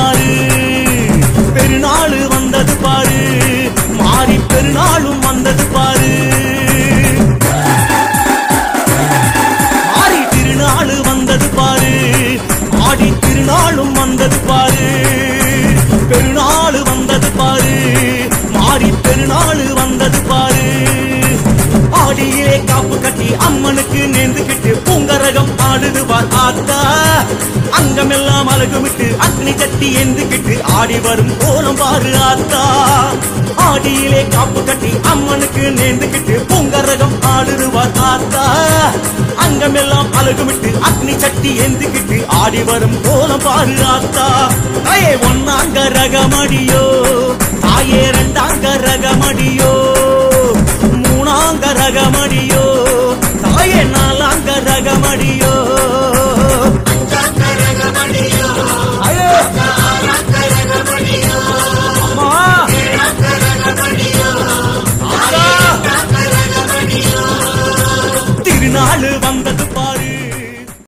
பாரு பெருநாள் வந்தது பாரு மாறி பெருநாளும் வந்தது பாரு ஆடி திருநாள் வந்தது பாரு ஆடி திருநாளும் வந்தது பாரு பெருநாள் வந்தது பாரு மாறி பெருநாள் வந்தது பாரு ஆடியிலே காப்பு கட்டி அம்மனுக்கு நேர்ந்துகிட்டு பூங்கரகம் ஆடுது பார் ஆத்தா அங்கமெல்லாம் அழகுமிட்டு அக்னி கட்டி எந்துகிட்டு ஆடி வரும் கோலம் பாரு ஆத்தா ஆடியிலே காப்பு கட்டி அம்மனுக்கு நேர்ந்துகிட்டு பூங்கரகம் ஆடுதுவார் ஆத்தா அங்கமெல்லாம் அழகுமிட்டு அக்னி சட்டி எந்துகிட்டு ஆடி வரும் கோலம் பாரு ஆத்தா தாயே ஒன்னாங்க ரகமடியோ தாயே ரெண்டாங்க ரகமடியோ மூணாங்க ரகமடியோ